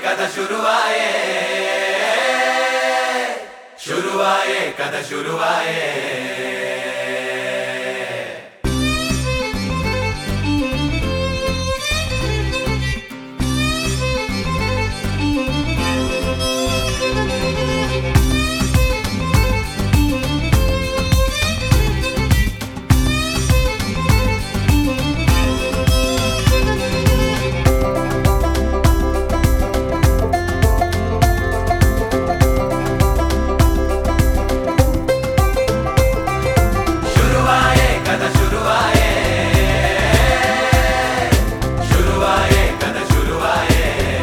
కథ శురువాయే శురువాయే కథ శురువాయే శురువాయే కథ శురువాయే శురువాయే కథ శురువాయే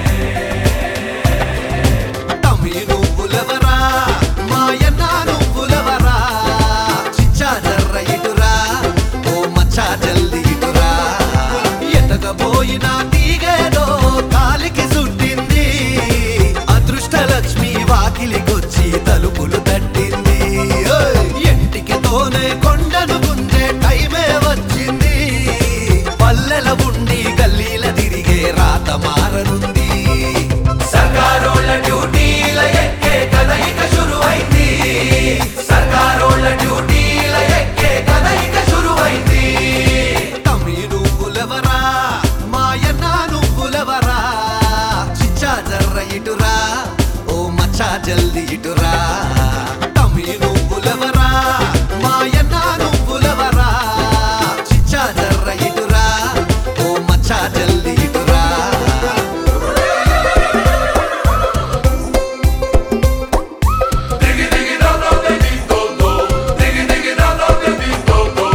తమ్మి నువ్వులవరా మాయన్న నువ్వులవరా చిచ్చా జర్ర ఇటురా ఓ మచ్చా జల్ది ఇటురా ఎతగబోయిన తీగేదో కాలికి సుట్టింది అదృష్ట లక్ష్మి వాకిలికొచ్చి తలుపులు తట్టింది ఓయ్! ఎంటికి తోనే కొండను గుంజే టైమే వచ్చింది పల్లెల ఉండి గల్లీల తిరిగే రాత మారనుంది సర్కారోళ్ళ డ్యూటీల ఎక్కే కథ ఇక శురువైంది సర్కారోళ్ళ డ్యూటీల ఎక్కే కథ ఇక శురువైంది తమ్మి నువ్వులవరా మాయన్న నువ్వులవరా చిచ్చా జర్ర ఇటురా ఓ మచ్చా జల్ది ఇటురా తమ్మి నువ్వులవరా మాయన్న నువ్వులవరా చిచ్చా జర్ర ఇటురా ఓ మచ్చా జల్ది ఇటురా దిగి దిగి దో దో దే ది దో దో దిగి దిగి దో దో దే ది దో దో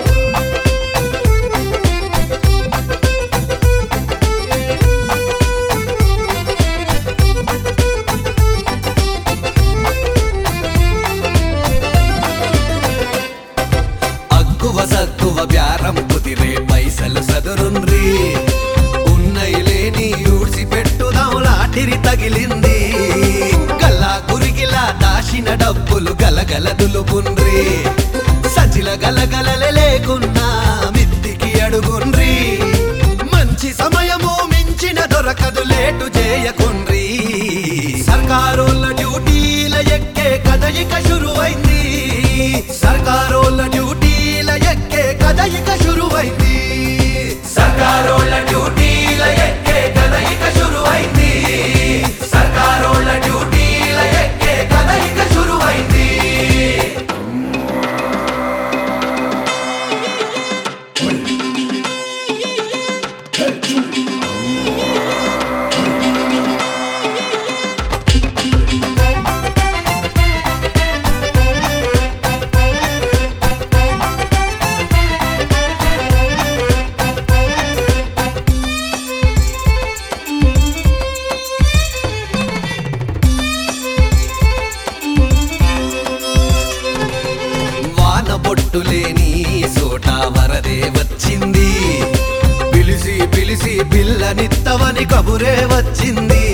అక్కువ సక్కువ బ్యారం కుదిరే పైసలు సదురుండ్రి ఉన్నయి లేని ఊడ్చి పెట్టుదాం లాటిరి తగిలింది గల్లా గురిగిలా దాచిన డబ్బులు గలగల దులుపుండ్రి సచిల గలగలలే లేకున్నా మిత్తికి అడుగుండ్రి మంచి సమయము మించిన దొరకదు లేటు చేయకుండ్రి సర్కారోళ్ళ డ్యూటీల ఎక్కే కథ ఇక శురువైంది సర్కారోళ్ళ డ్యూటీల ఎక్కే కథ ఇక శురువైంది సర్కారోళ్ళ డ్యూటీల ఎక్కే కథ ఇక శురువైంది సర్కారోళ్ళ డ్యూటీల ఎక్కే కథ ఇక శురువైంది వాన బొట్టు లేని సోట వరదే వచ్చింది పిలిసి పిలిసి పిల్లనిత్తవని కబురే వచ్చింది